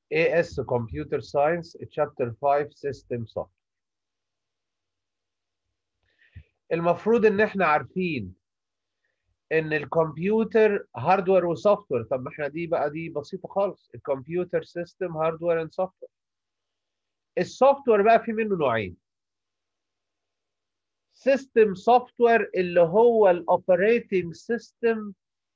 AS Computer Science Chapter 5 System Software المفروض ان احنا عارفين ان الكمبيوتر هاردوير وسوفت وير طب ما احنا دي بقى دي بسيطه خالص الكمبيوتر سيستم هاردوير اند سوفت وير السوفت وير بقى في منه نوعين سيستم سوفت وير اللي هو الاوبريتنج سيستم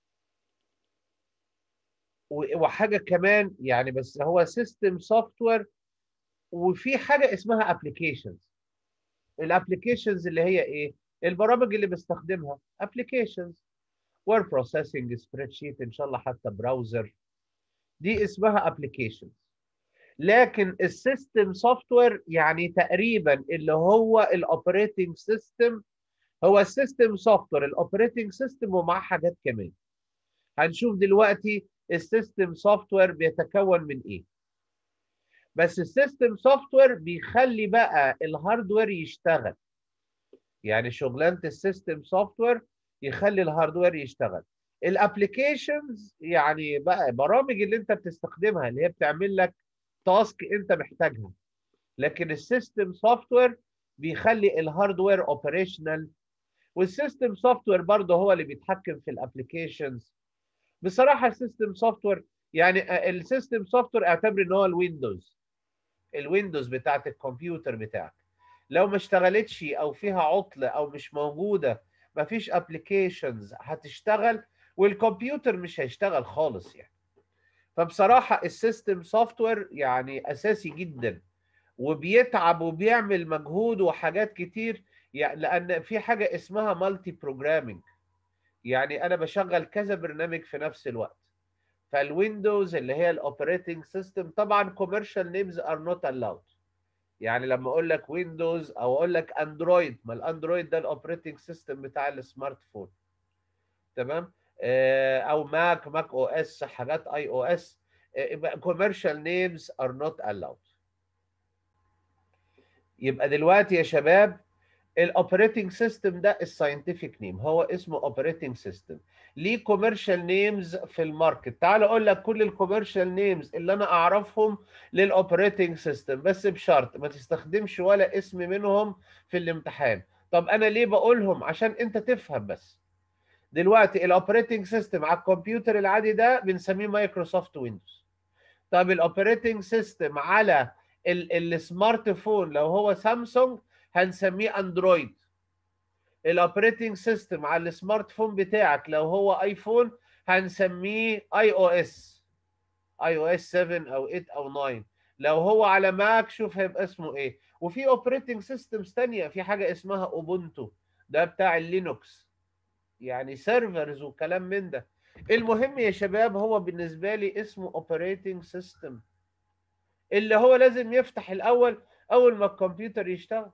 وحاجه كمان يعني بس هو سيستم سوفت وير وفي حاجه اسمها ابلكيشنز الابلكيشنز اللي هي ايه البرامج اللي بستخدمها ابلكيشنز وورد بروسيسنج سبريد شيت ان شاء الله حتى براوزر دي اسمها ابلكيشنز لكن السيستم سوفت وير يعني تقريبا اللي هو الاوبريتنج سيستم هو السيستم سوفت وير الاوبريتنج سيستم ومعاه حاجات كمان هنشوف دلوقتي السيستم سوفت وير بيتكون من ايه بس السيستم سوفت وير بيخلي بقى الهاردوير يشتغل يعني شغلانه السيستم سوفت وير يخلي الهاردوير يشتغل الابلكيشنز يعني بقى برامج اللي انت بتستخدمها اللي هي بتعمل لك تاسك انت محتاجها لكن السيستم سوفت وير بيخلي الهاردوير اوبريشنال والسيستم سوفت وير برضه هو اللي بيتحكم في الابلكيشنز بصراحه السيستم سوفت وير يعني السيستم سوفت وير اعتبر ان هو الويندوز الويندوز بتاعت الكمبيوتر بتاعك لو ما اشتغلتش او فيها عطل او مش موجوده ما فيش ابلكيشنز هتشتغل والكمبيوتر مش هيشتغل خالص يعني فبصراحه السيستم سوفت وير يعني اساسي جدا وبيتعب وبيعمل مجهود وحاجات كتير يعني لان في حاجه اسمها مالتي بروجرامينج يعني انا بشغل كذا برنامج في نفس الوقت فالويندوز اللي هي الاوبريتنج سيستم طبعا كوميرشال نيمز ار نوت الاود يعني لما اقول لك ويندوز او اقول لك اندرويد ما الاندرويد ده الاوبريتنج سيستم بتاع السمارت فون تمام او ماك ماك او اس حاجات اي او اس كوميرشال نيمز ار نوت الاود يبقى دلوقتي يا شباب الاوبريتنج سيستم ده الساينتفك نيم هو اسمه اوبريتنج سيستم ليه كوميرشال نيمز في الماركت تعال اقول لك كل الكوميرشال نيمز اللي انا اعرفهم للاوبريتنج سيستم بس بشرط ما تستخدمش ولا اسم منهم في الامتحان طب انا ليه بقولهم عشان انت تفهم بس دلوقتي الاوبريتنج سيستم على الكمبيوتر العادي ده بنسميه مايكروسوفت ويندوز طب الاوبريتنج سيستم على السمارت فون لو هو سامسونج هنسميه اندرويد الاوبريتنج سيستم على السمارت فون بتاعك لو هو ايفون هنسميه اي او اس اي او اس 7 او 8 او 9 لو هو على ماك شوف هيبقى اسمه ايه وفي اوبريتنج سيستمز ثانيه في حاجه اسمها اوبونتو ده بتاع اللينوكس يعني سيرفرز وكلام من ده المهم يا شباب هو بالنسبه لي اسمه اوبريتنج سيستم اللي هو لازم يفتح الاول اول ما الكمبيوتر يشتغل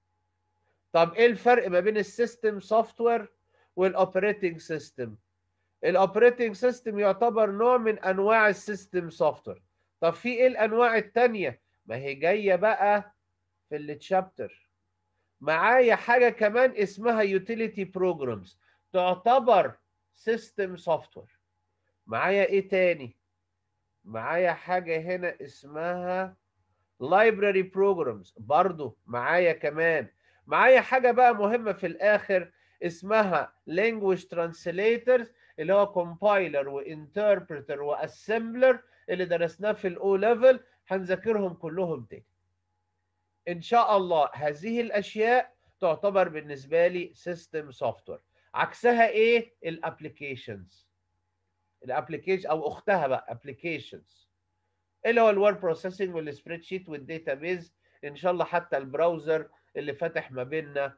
طب ايه الفرق ما بين السيستم سوفت وير والاوبريتنج سيستم الاوبريتنج سيستم يعتبر نوع من انواع السيستم سوفت وير طب في ايه الانواع الثانيه ما هي جايه بقى في التشابتر معايا حاجه كمان اسمها يوتيليتي بروجرامز تعتبر سيستم سوفت وير معايا ايه تاني معايا حاجه هنا اسمها لايبراري بروجرامز برضو معايا كمان معايا حاجة بقى مهمة في الآخر اسمها language translators اللي هو compiler وinterpreter وassembler اللي درسناه في الأو ليفل هنذاكرهم كلهم تاني. إن شاء الله هذه الأشياء تعتبر بالنسبة لي system software. عكسها إيه؟ الابلكيشنز. الابلكيشن أو أختها بقى applications. اللي هو الورد بروسيسنج والسبريد شيت والداتابيز إن شاء الله حتى البراوزر اللي فاتح ما بيننا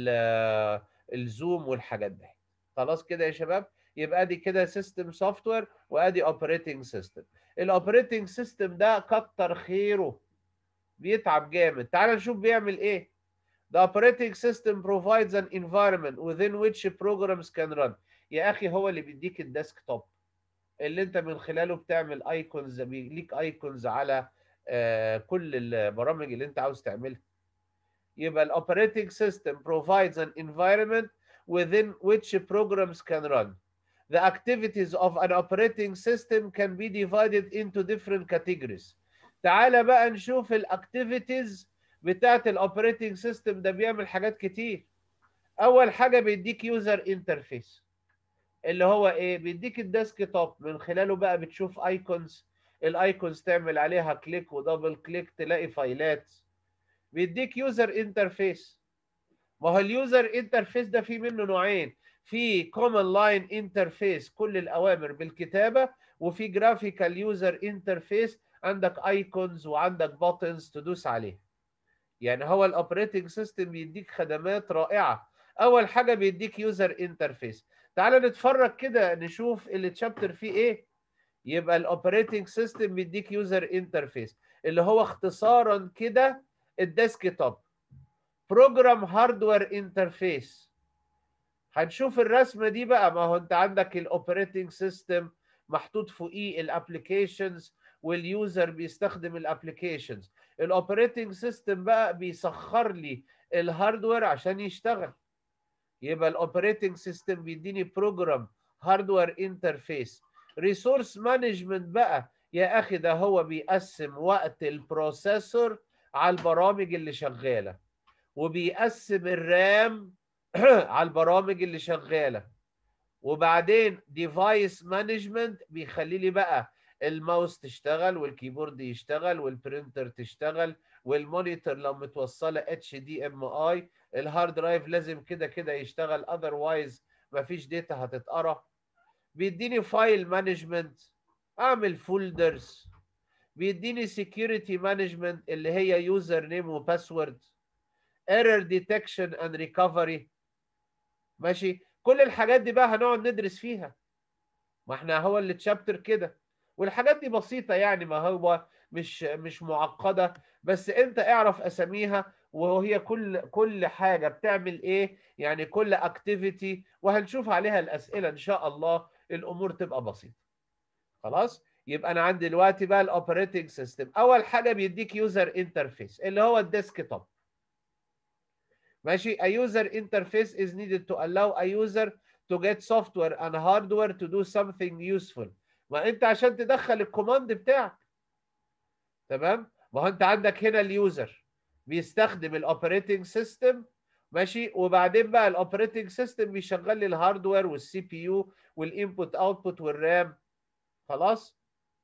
الزوم والحاجات دي خلاص كده يا شباب يبقى دي كده سيستم سوفت وير وادي اوبريتنج سيستم الاوبريتنج سيستم ده كتر خيره بيتعب جامد تعال نشوف بيعمل ايه The operating system provides an environment within which programs can run. يا اخي هو اللي بيديك الديسك توب اللي انت من خلاله بتعمل ايكونز ليك ايكونز على آه كل البرامج اللي انت عاوز تعملها. يبقى الاوبريتنج سيستم provides an environment within which programs can run. the activities of an operating system can be divided into different categories تعالى بقى نشوف الاكتيفيتيز بتاعت الاوبريتنج سيستم ده بيعمل حاجات كتير اول حاجه بيديك يوزر انترفيس اللي هو ايه بيديك الديسك توب من خلاله بقى بتشوف ايكونز الايكونز تعمل عليها كليك ودبل كليك تلاقي فايلات بيديك يوزر انترفيس ما هو اليوزر انترفيس ده في منه نوعين في كومن لاين انترفيس كل الاوامر بالكتابه وفي جرافيكال يوزر انترفيس عندك ايكونز وعندك بوتنز تدوس عليها يعني هو الاوبريتنج سيستم بيديك خدمات رائعه اول حاجه بيديك يوزر انترفيس تعال نتفرج كده نشوف التشابتر فيه ايه يبقى الاوبريتنج سيستم بيديك يوزر انترفيس اللي هو اختصارا كده الديسك توب بروجرام هاردوير انترفيس هنشوف الرسمه دي بقى ما هو انت عندك الاوبريتنج سيستم محطوط فوقيه الابلكيشنز واليوزر بيستخدم الابلكيشنز الاوبريتنج سيستم بقى بيسخر لي الهاردوير عشان يشتغل يبقى الاوبريتنج سيستم بيديني بروجرام هاردوير انترفيس ريسورس مانجمنت بقى يا اخي ده هو بيقسم وقت البروسيسور على البرامج اللي شغاله وبيقسم الرام على البرامج اللي شغاله وبعدين ديفايس مانجمنت بيخلي لي بقى الماوس تشتغل والكيبورد يشتغل والبرينتر تشتغل والمونيتور لو متوصله اتش دي ام اي الهارد درايف لازم كده كده يشتغل اذروايز مفيش داتا هتتقرا بيديني فايل مانجمنت اعمل فولدرز بيديني سكيورتي مانجمنت اللي هي يوزر نيم وباسورد ايرور ديتكشن اند ريكفري ماشي كل الحاجات دي بقى هنقعد ندرس فيها ما احنا هو اللي تشابتر كده والحاجات دي بسيطه يعني ما هو مش مش معقده بس انت اعرف اساميها وهي كل كل حاجه بتعمل ايه يعني كل اكتيفيتي وهنشوف عليها الاسئله ان شاء الله الامور تبقى بسيطه خلاص يبقى انا عندي دلوقتي بقى الاوبريتنج سيستم اول حاجه بيديك يوزر انترفيس اللي هو الديسك توب ماشي a user interface is needed to allow a user to get software and hardware to do something useful ما انت عشان تدخل الكوماند بتاعك تمام ما هو انت عندك هنا اليوزر بيستخدم الاوبريتنج سيستم ماشي وبعدين بقى الاوبريتنج سيستم بيشغل لي الهاردوير والسي بي يو والانبوت اوتبوت والرام خلاص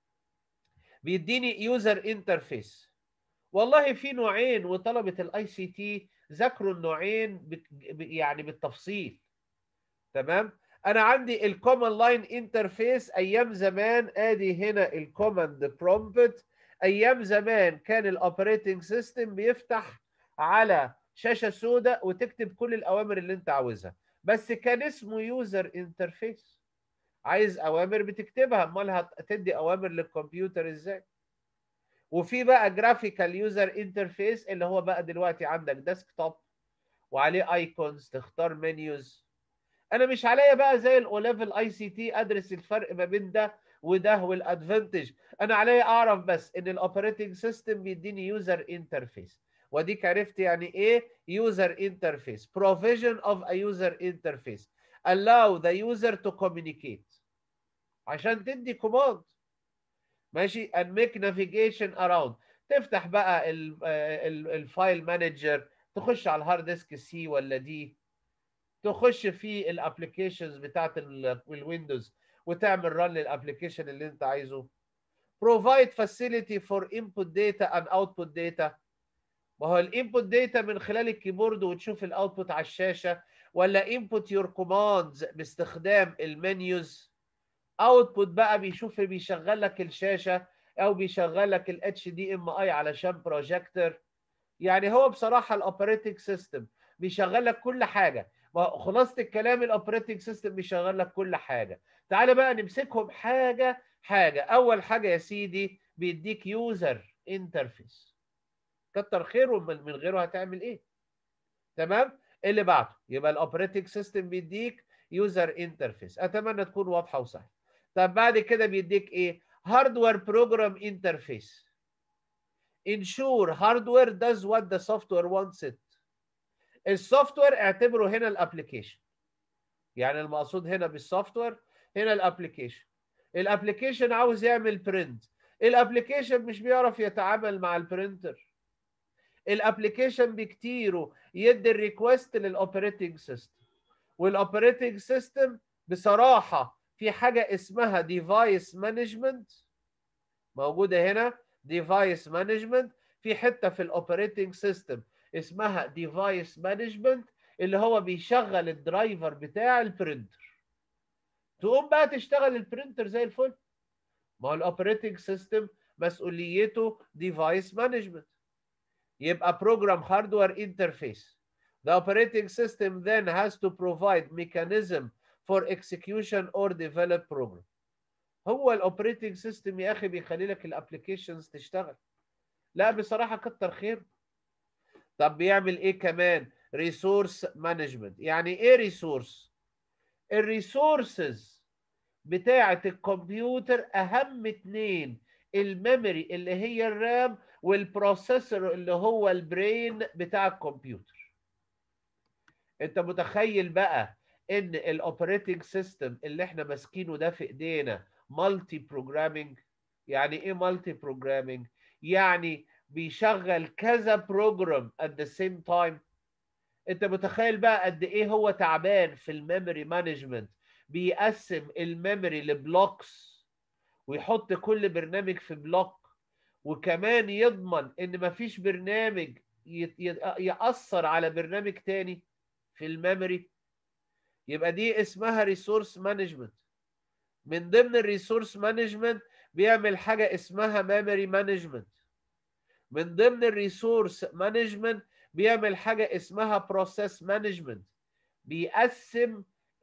بيديني يوزر انترفيس والله في نوعين وطلبه الاي سي تي ذاكروا النوعين يعني بالتفصيل تمام انا عندي الكومن لاين انترفيس ايام زمان ادي هنا الكوماند برومبت ايام زمان كان الاوبريتنج سيستم بيفتح على شاشه سوداء وتكتب كل الاوامر اللي انت عاوزها بس كان اسمه يوزر انترفيس عايز اوامر بتكتبها امال هتدي اوامر للكمبيوتر ازاي وفي بقى جرافيكال يوزر انترفيس اللي هو بقى دلوقتي عندك ديسك توب وعليه ايكونز تختار منيوز انا مش عليا بقى زي الاو ليفل اي سي تي ادرس الفرق ما بين ده وده والادفانتج انا عليا اعرف بس ان الاوبريتنج سيستم بيديني يوزر انترفيس وديك عرفت يعني ايه يوزر انترفيس provision of a user interface allow the user to communicate عشان تدي كوماند ماشي and make navigation around تفتح بقى الفايل مانجر تخش على الهارد ديسك سي ولا دي تخش في الابلكيشنز بتاعت الويندوز وتعمل رن للابلكيشن اللي انت عايزه provide facility for input data and output data ما هو الانبوت داتا من خلال الكيبورد وتشوف الاوتبوت على الشاشه ولا input your commands باستخدام المنيوز اوتبوت بقى بيشوف بيشغل لك الشاشه او بيشغل لك الاتش دي ام اي علشان بروجيكتور يعني هو بصراحه الاوبريتنج سيستم بيشغل لك كل حاجه خلاصه الكلام الاوبريتنج سيستم بيشغل لك كل حاجه تعال بقى نمسكهم حاجه حاجه اول حاجه يا سيدي بيديك يوزر انترفيس كتر خيره من غيره هتعمل ايه تمام اللي بعده يبقى الاوبريتنج سيستم بيديك يوزر انترفيس اتمنى تكون واضحه وسهله طب بعد كده بيديك ايه هاردوير بروجرام انترفيس ensure hardware does what the software wants it السوفت وير اعتبره هنا الابلكيشن يعني المقصود هنا بالسوفت وير هنا الابلكيشن الابلكيشن عاوز يعمل برنت الابلكيشن مش بيعرف يتعامل مع البرنتر الابلكيشن بكتيره يدي الريكوست للاوبريتنج سيستم والاوبريتنج سيستم بصراحه في حاجه اسمها ديفايس مانجمنت موجوده هنا ديفايس مانجمنت في حته في الاوبريتنج سيستم اسمها ديفايس مانجمنت اللي هو بيشغل الدرايفر بتاع البرنتر تقوم بقى تشتغل البرنتر زي الفل ما هو الاوبريتنج سيستم مسؤوليته ديفايس مانجمنت يبقى program hardware interface the operating system then has to provide mechanism for execution or develop program هو الاوبريتنج سيستم يا اخي بيخلي لك الابلكيشنز تشتغل لا بصراحه كتر خير طب بيعمل ايه كمان ريسورس مانجمنت يعني ايه ريسورس الريسورسز بتاعه الكمبيوتر اهم اتنين الميموري اللي هي الرام والبروسيسور اللي هو البرين بتاع الكمبيوتر انت متخيل بقى ان الاوبريتنج سيستم اللي احنا ماسكينه ده في ايدينا مالتي بروجرامينج يعني ايه مالتي بروجرامينج يعني بيشغل كذا بروجرام at the same time انت متخيل بقى قد ايه هو تعبان في الميموري مانجمنت بيقسم الميموري لبلوكس ويحط كل برنامج في بلوك وكمان يضمن ان مفيش برنامج يأثر على برنامج تاني في الميموري يبقى دي اسمها ريسورس مانجمنت من ضمن الريسورس مانجمنت بيعمل حاجه اسمها ميموري مانجمنت من ضمن الريسورس مانجمنت بيعمل حاجه اسمها بروسيس مانجمنت بيقسم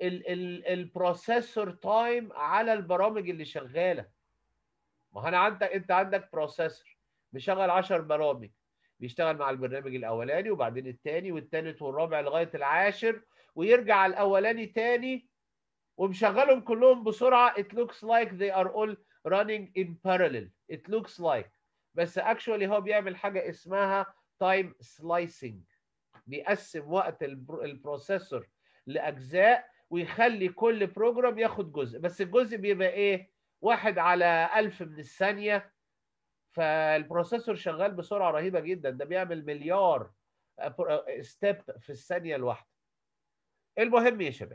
البروسيسور تايم على البرامج اللي شغاله ما انا عندك انت عندك بروسيسور بيشغل 10 برامج بيشتغل مع البرنامج الاولاني وبعدين الثاني والثالث والرابع لغايه العاشر ويرجع الاولاني تاني ومشغلهم كلهم بسرعه it looks like they are all running in parallel it looks like بس actually هو بيعمل حاجه اسمها time slicing بيقسم وقت البروسيسور لاجزاء ويخلي كل بروجرام ياخد جزء بس الجزء بيبقى ايه واحد على ألف من الثانية فالبروسيسور شغال بسرعة رهيبة جدا ده بيعمل مليار ستيب في الثانية الواحدة المهم يا شباب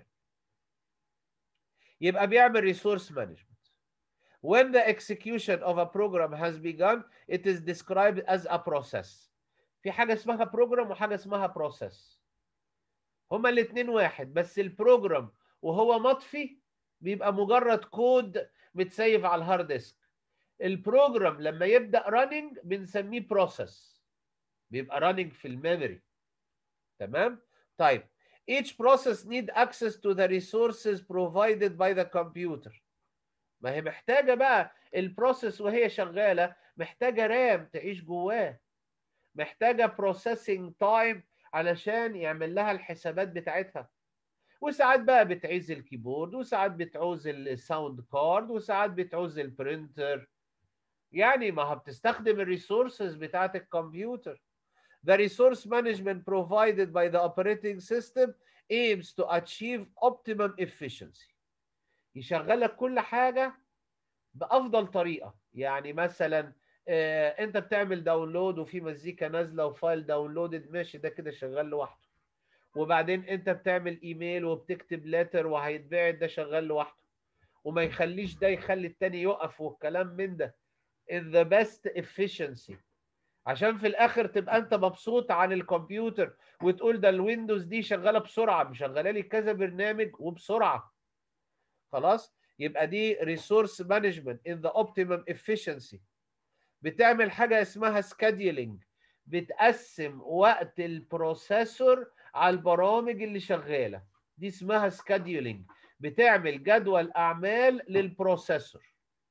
يبقى بيعمل ريسورس مانجمنت when the execution of a program has begun it is described as a process في حاجة اسمها program وحاجة اسمها process هما الاثنين واحد بس البروجرام وهو مطفي بيبقى مجرد كود متسيف على الهارد ديسك البروجرام لما يبدا راننج بنسميه بروسيس بيبقى راننج في الميموري تمام طيب each process need access to the resources provided by the computer ما هي محتاجه بقى البروسيس وهي شغاله محتاجه رام تعيش جواه محتاجه بروسيسنج تايم علشان يعمل لها الحسابات بتاعتها وساعات بقى بتعوز الكيبورد وساعات بتعوز الساوند كارد وساعات بتعوز البرينتر يعني ما بتستخدم الريسورسز بتاعت الكمبيوتر The resource management provided by the operating system aims to achieve optimum efficiency. يشغل لك كل حاجة بأفضل طريقة يعني مثلا آه انت بتعمل داونلود وفي مزيكا نازلة وفايل داونلودد ماشي ده كده شغال لوحده وبعدين انت بتعمل ايميل وبتكتب لاتر وهيتبعت ده شغال لوحده وما يخليش ده يخلي التاني يقف والكلام من ده in the best efficiency عشان في الاخر تبقى انت مبسوط عن الكمبيوتر وتقول ده الويندوز دي شغاله بسرعه مشغله لي كذا برنامج وبسرعه خلاص يبقى دي ريسورس مانجمنت in the optimum efficiency بتعمل حاجه اسمها سكادولينج بتقسم وقت البروسيسور على البرامج اللي شغاله دي اسمها سكادولينج بتعمل جدول اعمال للبروسيسور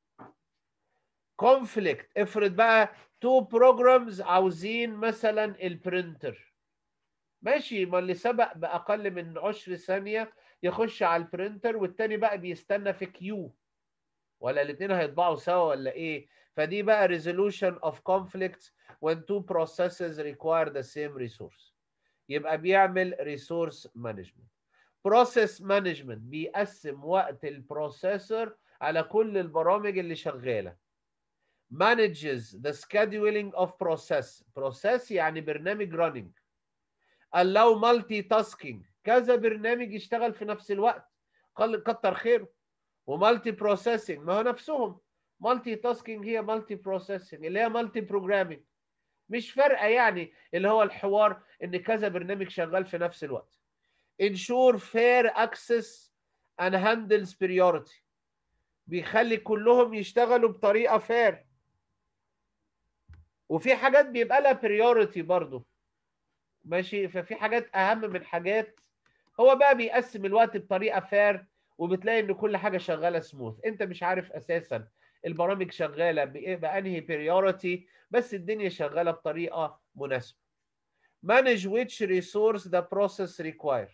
كونفليكت افرض بقى تو بروجرامز عاوزين مثلا البرينتر ماشي ما اللي سبق باقل من 10 ثانيه يخش على البرينتر والتاني بقى بيستنى في كيو ولا الاثنين هيطبعوا سوا ولا ايه فدي بقى resolution of conflicts when two processes require the same resource يبقى بيعمل resource management بروسيس مانجمنت بيقسم وقت البروسيسور على كل البرامج اللي شغاله manages the scheduling of process process يعني برنامج running allow multitasking كذا برنامج يشتغل في نفس الوقت قل كتر خيره ومالتي بروسيسنج ما هو نفسهم مالتي تاسكينج هي مالتي بروسيسنج اللي هي مالتي بروجرامينج مش فارقه يعني اللي هو الحوار ان كذا برنامج شغال في نفس الوقت ensure fair access and handles priority بيخلي كلهم يشتغلوا بطريقه فير وفي حاجات بيبقى لها بريورتي برضه ماشي ففي حاجات اهم من حاجات هو بقى بيقسم الوقت بطريقه فير وبتلاقي ان كل حاجه شغاله سموث انت مش عارف اساسا البرامج شغاله بانهي بريورتي بس الدنيا شغاله بطريقه مناسبه manage which resource the process require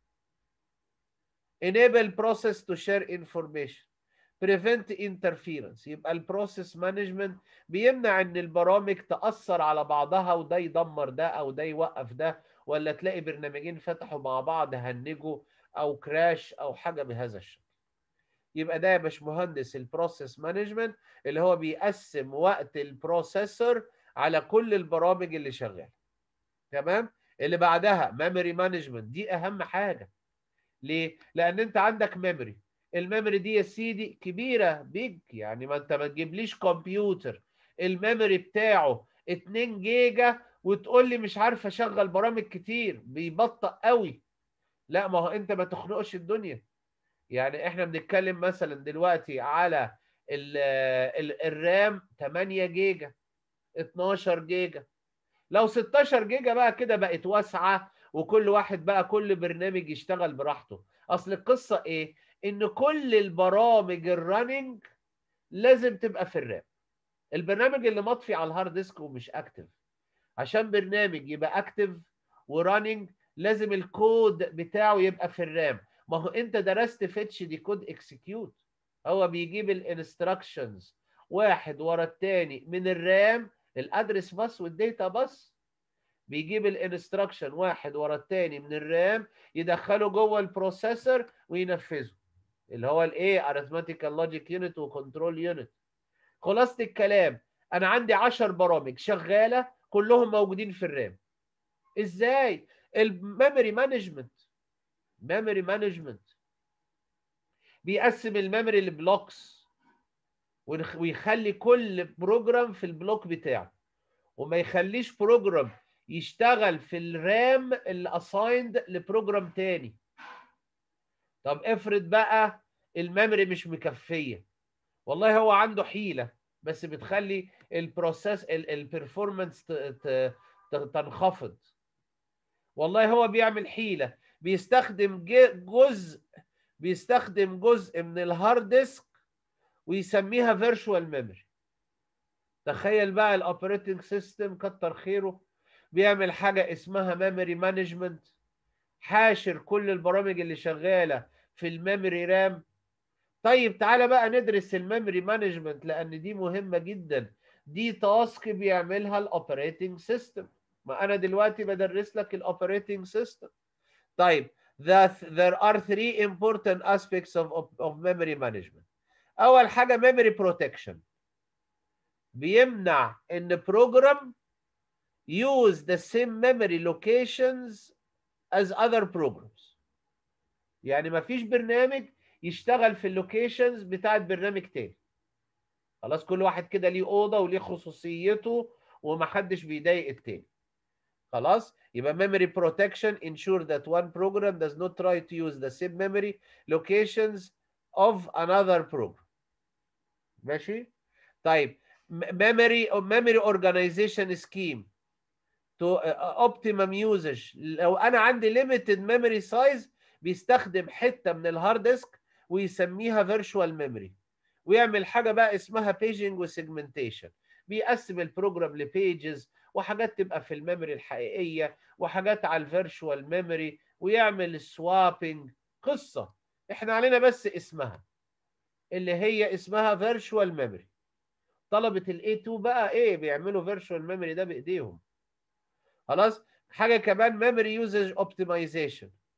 enable process to share information prevent interference يبقى البروسيس مانجمنت بيمنع ان البرامج تاثر على بعضها وده يدمر ده او ده يوقف ده ولا تلاقي برنامجين فتحوا مع بعض هنجوا او كراش او حاجه بهذا الشكل يبقى ده يا باشمهندس البروسيس مانجمنت اللي هو بيقسم وقت البروسيسور على كل البرامج اللي شغاله تمام اللي بعدها ميموري مانجمنت دي اهم حاجه ليه لان انت عندك ميموري الميموري دي يا سيدي كبيره بيج يعني ما انت ما تجيبليش كمبيوتر الميموري بتاعه 2 جيجا وتقول لي مش عارف اشغل برامج كتير بيبطأ قوي لا ما هو انت ما تخنقش الدنيا يعني احنا بنتكلم مثلا دلوقتي على ال ال الرام 8 جيجا 12 جيجا لو 16 جيجا بقى كده بقت واسعه وكل واحد بقى كل برنامج يشتغل براحته اصل القصه ايه ان كل البرامج الرننج لازم تبقى في الرام البرنامج اللي مطفي على الهارد ديسك ومش اكتف عشان برنامج يبقى اكتف ورننج لازم الكود بتاعه يبقى في الرام ما هو انت درست فيتش دي كود اكسكيوت هو بيجيب الانستراكشنز واحد ورا الثاني من الرام الادرس باس والداتا باس بيجيب الانستراكشن واحد ورا الثاني من الرام يدخله جوه البروسيسور وينفذه اللي هو الايه arithmetical logic unit وكنترول يونت خلاصه الكلام انا عندي 10 برامج شغاله كلهم موجودين في الرام ازاي الميموري مانجمنت ميموري مانجمنت بيقسم الميموري لبلوكس ويخلي كل بروجرام في البلوك بتاعه وما يخليش بروجرام يشتغل في الرام اللي اسايند لبروجرام تاني طب افرض بقى الميموري مش مكفيه والله هو عنده حيله بس بتخلي البروسيس البرفورمانس تنخفض والله هو بيعمل حيله بيستخدم جزء بيستخدم جزء من الهارد ديسك ويسميها فيرتشوال ميموري تخيل بقى الاوبريتنج سيستم كتر خيره بيعمل حاجه اسمها ميموري مانجمنت حاشر كل البرامج اللي شغاله في الميموري رام طيب تعالى بقى ندرس الميموري مانجمنت لان دي مهمه جدا دي تاسك بيعملها الاوبريتنج سيستم ما انا دلوقتي بدرس لك الاوبريتنج سيستم طيب that there are three important aspects of, of, of memory management اول حاجه memory protection بيمنع ان program use the same memory locations as other programs يعني ما فيش برنامج يشتغل في اللوكيشنز بتاعت برنامج تاني خلاص كل واحد كده ليه اوضه وليه خصوصيته ومحدش بيضايق التاني خلاص يبقى memory protection ensure that one program does not try to use the same memory locations of another program ماشي طيب memory memory organization scheme to optimum usage لو انا عندي limited memory size بيستخدم حته من الهارد ديسك ويسميها فيرتشوال ميموري ويعمل حاجه بقى اسمها بيجنج وسيجمنتيشن بيقسم البروجرام لبيجز وحاجات تبقى في الميموري الحقيقيه وحاجات على الفيرتشوال ميموري ويعمل سوابنج قصه احنا علينا بس اسمها اللي هي اسمها فيرتشوال ميموري طلبه الاي 2 بقى ايه بيعملوا فيرتشوال ميموري ده بايديهم خلاص حاجه كمان ميموري يوزج اوبتمايزيشن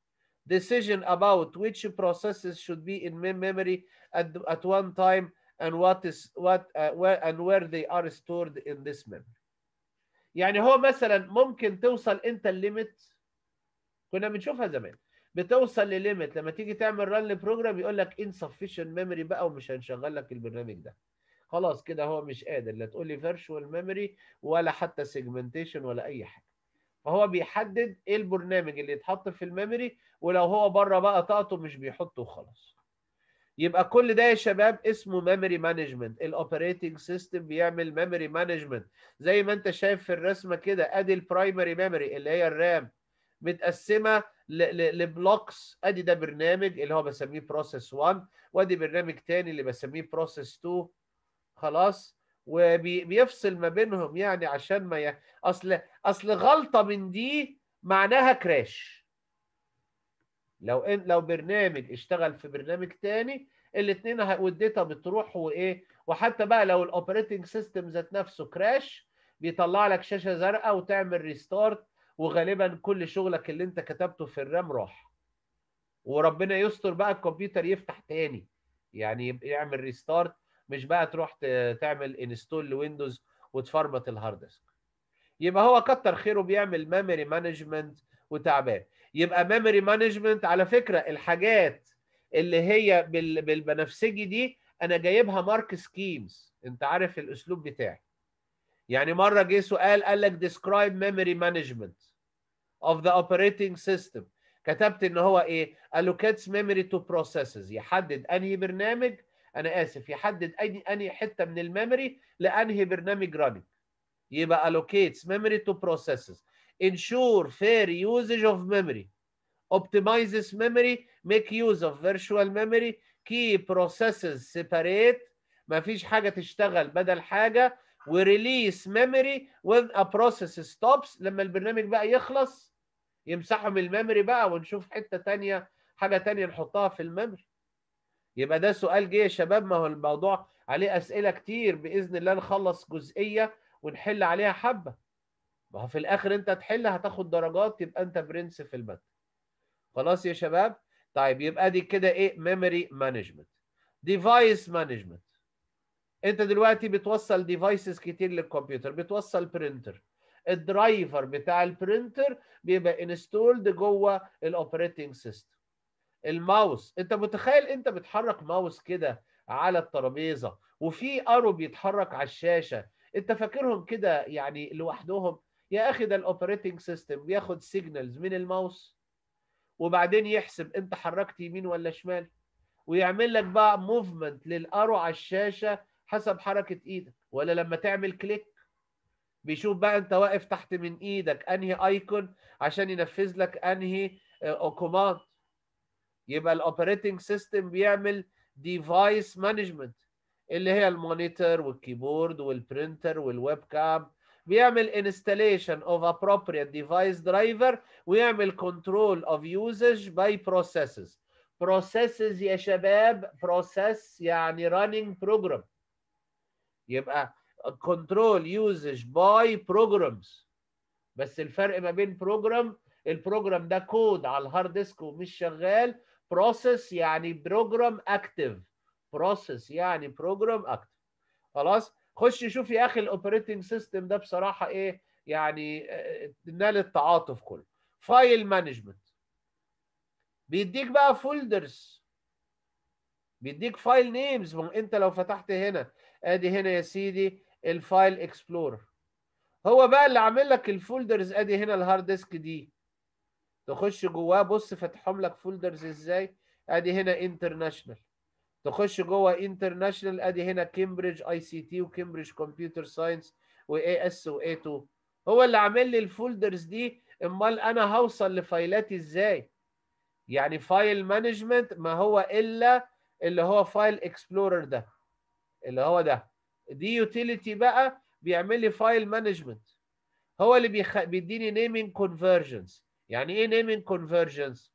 decision about which processes should be in memory at, at one time and what is what uh, where and where they are stored in this memory يعني هو مثلا ممكن توصل انت الليميت كنا بنشوفها زمان بتوصل لليميت لما تيجي تعمل ران لبروجرام يقول لك insufficient memory بقى ومش هنشغل لك البرنامج ده خلاص كده هو مش قادر لا تقول لي فيرتشوال ميموري ولا حتى سيجمنتيشن ولا اي حاجه فهو بيحدد ايه البرنامج اللي يتحط في الميموري ولو هو بره بقى طاقته مش بيحطه وخلاص يبقى كل ده يا شباب اسمه ميموري مانجمنت الاوبريتنج سيستم بيعمل ميموري مانجمنت زي ما انت شايف في الرسمه كده ادي البرايمري ميموري اللي هي الرام متقسمه لبلوكس ادي ده برنامج اللي هو بسميه بروسيس 1 وادي برنامج تاني اللي بسميه بروسيس 2 خلاص وبيفصل ما بينهم يعني عشان ما ي... اصل اصل غلطه من دي معناها كراش لو ان لو برنامج اشتغل في برنامج تاني الاثنين والداتا بتروح وايه وحتى بقى لو الاوبريتنج سيستم ذات نفسه كراش بيطلع لك شاشه زرقاء وتعمل ريستارت وغالبا كل شغلك اللي انت كتبته في الرام راح وربنا يستر بقى الكمبيوتر يفتح تاني يعني يعمل ريستارت مش بقى تروح تعمل انستول لويندوز وتفرمت الهارد ديسك يبقى هو كتر خيره بيعمل ميموري مانجمنت وتعبان يبقى ميموري مانجمنت على فكره الحاجات اللي هي بالبنفسجي دي انا جايبها مارك سكيمز انت عارف الاسلوب بتاعي يعني مره جه سؤال قال لك describe memory management of the operating system كتبت ان هو ايه allocates memory to processes يحدد انهي برنامج انا اسف يحدد انهي انهي حته من الميموري لانهي برنامج راننج يبقى allocates memory to processes ensure fair usage of memory optimizes memory make use of virtual memory key processes separate ما فيش حاجه تشتغل بدل حاجه وريليس ميموري when a process stops لما البرنامج بقى يخلص يمسحوا من الميموري بقى ونشوف حته ثانيه حاجه ثانيه نحطها في الميموري يبقى ده سؤال جه يا شباب ما هو الموضوع عليه اسئله كتير باذن الله نخلص جزئيه ونحل عليها حبه ما هو في الاخر انت تحل هتاخد درجات يبقى انت برنس في الماده خلاص يا شباب طيب يبقى دي كده ايه ميموري مانجمنت ديفايس مانجمنت انت دلوقتي بتوصل ديفايسز كتير للكمبيوتر بتوصل برينتر الدرايفر بتاع البرينتر بيبقى انستولد جوه الاوبريتنج سيستم الماوس انت متخيل انت بتحرك ماوس كده على الترابيزه وفي ارو بيتحرك على الشاشه انت فاكرهم كده يعني لوحدهم يا اخي ده الاوبريتنج سيستم بياخد سيجنالز من الماوس وبعدين يحسب انت حركت يمين ولا شمال ويعمل لك بقى موفمنت للارو على الشاشه حسب حركه ايدك ولا لما تعمل كليك بيشوف بقى انت واقف تحت من ايدك انهي ايكون عشان ينفذ لك انهي كوماند يبقى الاوبريتنج سيستم بيعمل ديفايس مانجمنت اللي هي المونيتور والكيبورد والبرينتر والويب كام بيعمل installation of appropriate device driver ويعمل control of usage by processes processes يا شباب process يعني running program يبقى control usage by programs بس الفرق ما بين بروجرام البروجرام ده كود على الهارد ديسك ومش شغال process يعني بروجرام اكتف process يعني بروجرام اكتف خلاص خش شوف يا اخي الاوبريتنج سيستم ده بصراحه ايه يعني نال التعاطف كله فايل مانجمنت بيديك بقى فولدرز بيديك فايل نيمز انت لو فتحت هنا ادي هنا يا سيدي الفايل اكسبلورر هو بقى اللي عامل لك الفولدرز ادي هنا الهارد ديسك دي تخش جواه بص فاتحهم لك فولدرز ازاي ادي هنا انترناشونال تخش جوه انترناشونال ادي هنا كامبريدج اي سي تي وكامبريدج كمبيوتر ساينس واي اس واي 2 هو اللي عامل لي الفولدرز دي امال انا هوصل لفايلاتي ازاي يعني فايل مانجمنت ما هو الا اللي هو فايل اكسبلورر ده اللي هو ده دي يوتيليتي بقى بيعمل لي فايل مانجمنت هو اللي بيخ... بيديني نيمينج كونفرجنز يعني ايه نيمينج كونفرجنز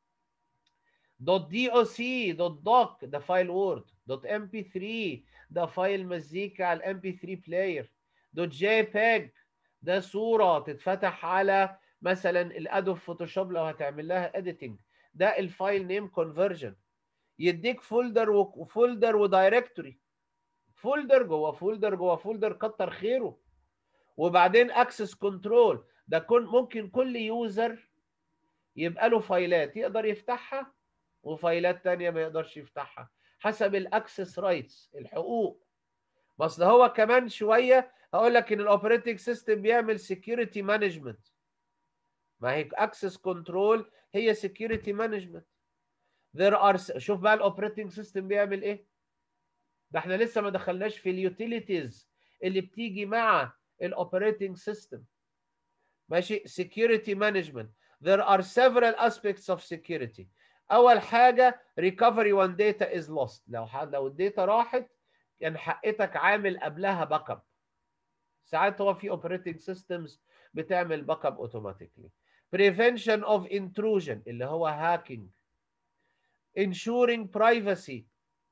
دوت دي او سي دوت دوك ده فايل وورد دوت ام بي 3 ده فايل مزيكا على الام بي 3 بلاير دوت جي بيج ده صوره تتفتح على مثلا الادوب فوتوشوب لو هتعمل لها اديتنج ده الفايل نيم كونفرجن يديك فولدر وفولدر ودايركتوري فولدر جوه فولدر جوه فولدر كتر خيره وبعدين اكسس كنترول ده كن ممكن كل يوزر يبقى له فايلات يقدر يفتحها وفايلات تانية ما يقدرش يفتحها حسب الاكسس رايتس الحقوق بس ده هو كمان شويه هقول لك ان الاوبريتنج سيستم بيعمل سكيورتي مانجمنت ما هي اكسس كنترول هي سكيورتي مانجمنت there are شوف بقى الاوبريتنج سيستم بيعمل ايه ده احنا لسه ما دخلناش في اليوتيليتيز اللي بتيجي مع الاوبريتنج سيستم ماشي security management there are several aspects of security اول حاجه recovery when data is lost لو لو الداتا راحت كان حقتك عامل قبلها باك اب ساعات هو في اوبريتنج سيستمز بتعمل باك اب اوتوماتيكلي prevention of intrusion اللي هو هاكينج ensuring privacy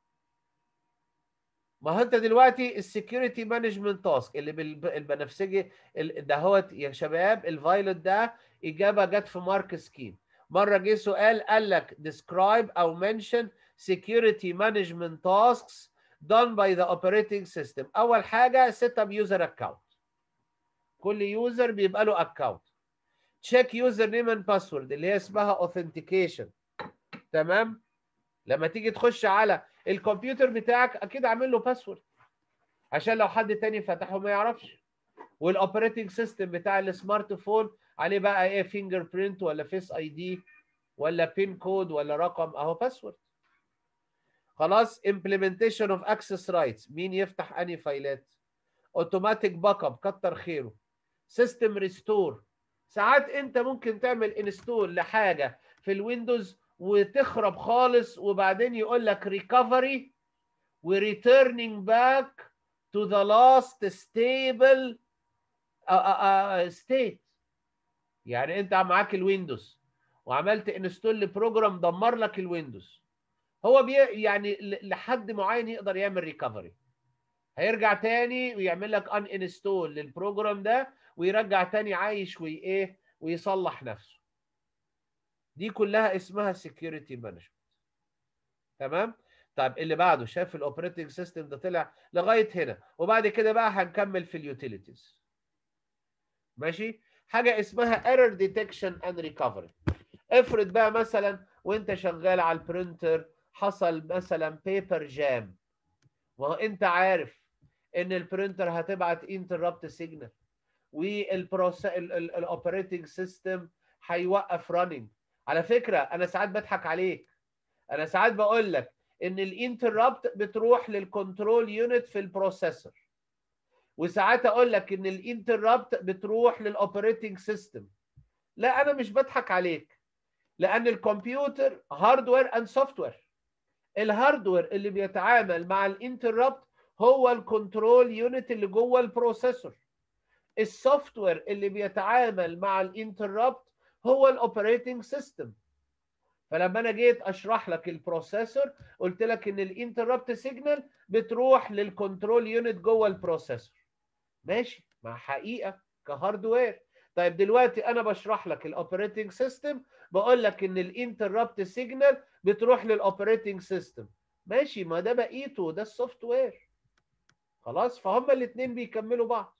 ما هو انت دلوقتي السكيورتي مانجمنت تاسك اللي بالبنفسجي ده هو يا شباب الفايلوت ده اجابه جت في مارك سكيم مره جه سؤال قال لك describe او mention security management tasks done by the operating system اول حاجه set up user account كل يوزر بيبقى له account check user name and password اللي هي اسمها authentication تمام لما تيجي تخش على الكمبيوتر بتاعك اكيد عامل له باسورد عشان لو حد تاني فتحه ما يعرفش والاوبريتنج سيستم بتاع السمارت فون عليه بقى ايه فينجر برينت ولا فيس اي دي ولا بين كود ولا رقم اهو باسورد خلاص implementation of access rights مين يفتح انهي فايلات اوتوماتيك باك اب كتر خيره سيستم ريستور ساعات انت ممكن تعمل انستول لحاجه في الويندوز وتخرب خالص وبعدين يقول لك ريكفري وريتيرنينج باك تو ذا لاست ستيبل ستيت يعني انت معاك الويندوز وعملت انستول لبروجرام دمر لك الويندوز هو بي يعني لحد معين يقدر يعمل ريكفري هيرجع تاني ويعمل لك ان انستول للبروجرام ده ويرجع تاني عايش وايه ويصلح نفسه دي كلها اسمها سكيورتي مانجمنت تمام طيب اللي بعده شاف الاوبريتنج سيستم ده طلع لغايه هنا وبعد كده بقى هنكمل في اليوتيليتيز ماشي حاجه اسمها ايرور ديتكشن اند ريكفري افرض بقى مثلا وانت شغال على البرينتر حصل مثلا بيبر جام وهو انت عارف ان البرينتر هتبعت انتربت سيجنال والبروسيس الاوبريتنج سيستم هيوقف راننج على فكره انا ساعات بضحك عليك انا ساعات بقول لك ان الانتربت بتروح للكنترول يونت في البروسيسور وساعات اقول لك ان الانتربت بتروح للاوبريتنج سيستم لا انا مش بضحك عليك لان الكمبيوتر هاردوير اند سوفت وير الهاردوير اللي بيتعامل مع الانتربت هو الكنترول يونت اللي جوه البروسيسور السوفت وير اللي بيتعامل مع الانتربت هو الاوبريتنج سيستم فلما انا جيت اشرح لك البروسيسور قلت لك ان الانتربت سيجنال بتروح للكنترول يونت جوه البروسيسور ماشي مع حقيقه كهاردوير طيب دلوقتي انا بشرح لك الاوبريتنج سيستم بقول لك ان الانتربت سيجنال بتروح للاوبريتنج سيستم ماشي ما ده بقيته ده السوفت وير خلاص فهم الاثنين بيكملوا بعض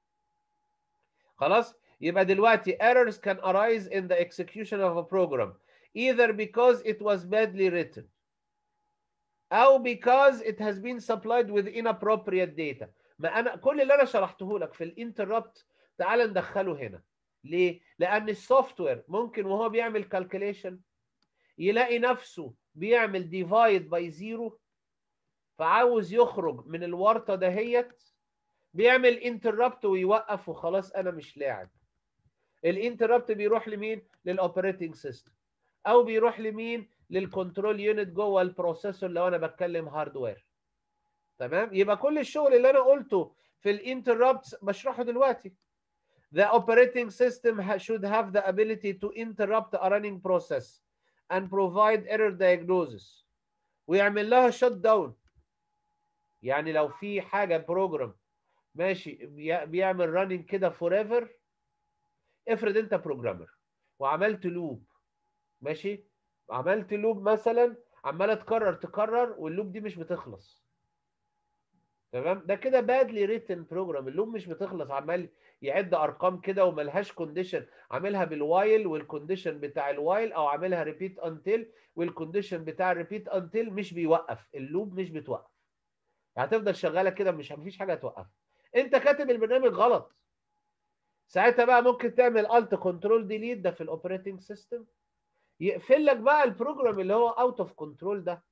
خلاص يبقى دلوقتي errors can arise in the execution of a program either because it was badly written أو because it has been supplied with inappropriate data ما أنا كل اللي أنا شرحته لك في الانتربت تعال ندخله هنا ليه؟ لأن السوفت وير ممكن وهو بيعمل calculation يلاقي نفسه بيعمل divide by zero فعاوز يخرج من الورطة دهيت بيعمل انتربت ويوقف وخلاص أنا مش لاعب الانتربت بيروح لمين للاوبريتنج سيستم او بيروح لمين للكنترول يونت جوه البروسيسور لو انا بتكلم هاردوير تمام يبقى كل الشغل اللي انا قلته في الانتربت بشرحه دلوقتي The operating system should have the ability to interrupt a running process and provide error diagnosis ويعمل لها shut down يعني لو في حاجة بروجرام ماشي بيعمل running كده forever افرض انت بروجرامر وعملت لوب ماشي عملت لوب مثلا عماله تكرر تكرر واللوب دي مش بتخلص تمام ده كده بادلي ريتن بروجرام اللوب مش بتخلص عمال يعد ارقام كده وملهاش كونديشن عاملها بالوايل والكونديشن بتاع الوايل او عاملها ريبيت انتل والكونديشن بتاع الريبيت انتل مش بيوقف اللوب مش بتوقف هتفضل شغاله كده مش مفيش حاجه توقف انت كاتب البرنامج غلط ساعتها بقى ممكن تعمل الت كنترول ديليت ده في الاوبريتنج سيستم يقفل لك بقى البروجرام اللي هو اوت اوف كنترول ده